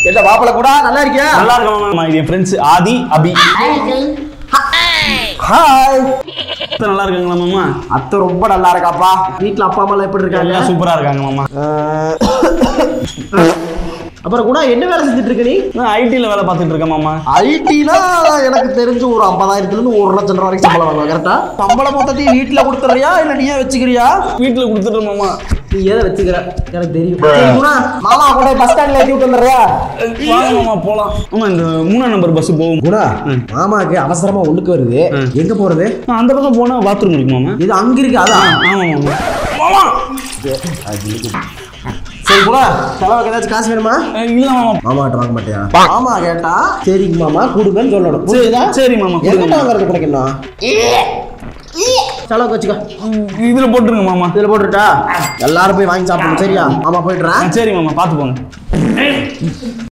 என்ன மாப்பிள கூட நல்லா இருக்கியா நல்லா இருக்கேன் மாமா இது என் ஃப்ரெண்ட்ஸ் ஆதி அபி ஹாய் அத்தை நல்லா இருக்காங்களா மாமா அத்தை ரொம்ப நல்லா இருக்காப்பா வீட்ல அப்பா அம்மா எல்லாம் எப்படி இருக்காங்க எல்லாம் சூப்பரா இருக்காங்க மாமா அஹ், அப்புறம் கூட என்ன வேலை செஞ்சுட்டு இருக்க நீ நான் ஐடில வேலை பார்த்துட்டு இருக்கேன் மாமா ஐடினா எனக்கு தெரிஞ்சு ஒரு ஐம்பதாயிரத்துல இருந்து ஒரு லட்சம் ரூபா வரைக்கும் சம்பளம் வாங்குவா கரெக்டா சம்பளம் மொத்தத்தையும் வீட்டுல கொடுத்துறியா இல்ல நீயே வச்சுக்கிறியா வீட்டுல கொடுத்துட்டேன் மாமா நீ எதை வச்சுக்கிற எனக்கு தெரியும் சரி, குணா, மாமா கூட பஸ் ஸ்டாண்ட்ல ஏத்தி விட்டு வந்துடுறியா வாங்க மாமா போலாம் ஆமா இந்த மூணாம் நம்பர் பஸ் போகும் குணா மாமாக்கு அவசரமா ஒண்ணுக்கு வருது எங்க போறது நான் அந்த பக்கம் போனா பாத்ரூம் இருக்கு மாமா இது அங்க இருக்கு அதான் ஆமா மாமா மாமா சரி குணா செலவுக்கு ஏதாச்சும் காசு வேணுமா அஹ் இல்ல மாமா மாமாட்ட வாங்க மாட்டியா மாமா கேட்டா சரிங்க மாமா கொடுங்கன்னு சொல்லணும் சரி, புரியுதா சரி மாமா எங்கிட்ட கொடுங்க. வாங்குறது கிடைக்கணும் செலவுக்கு வச்சுக்கோ இதுல போட்டுருங்க மாமா இதுல போட்டுட்டா எல்லாரும் போய் வாங்கி சாப்பிடணும் சரியா மாமா போயிட்டுறேன் சரி மாமா பாத்து போங்க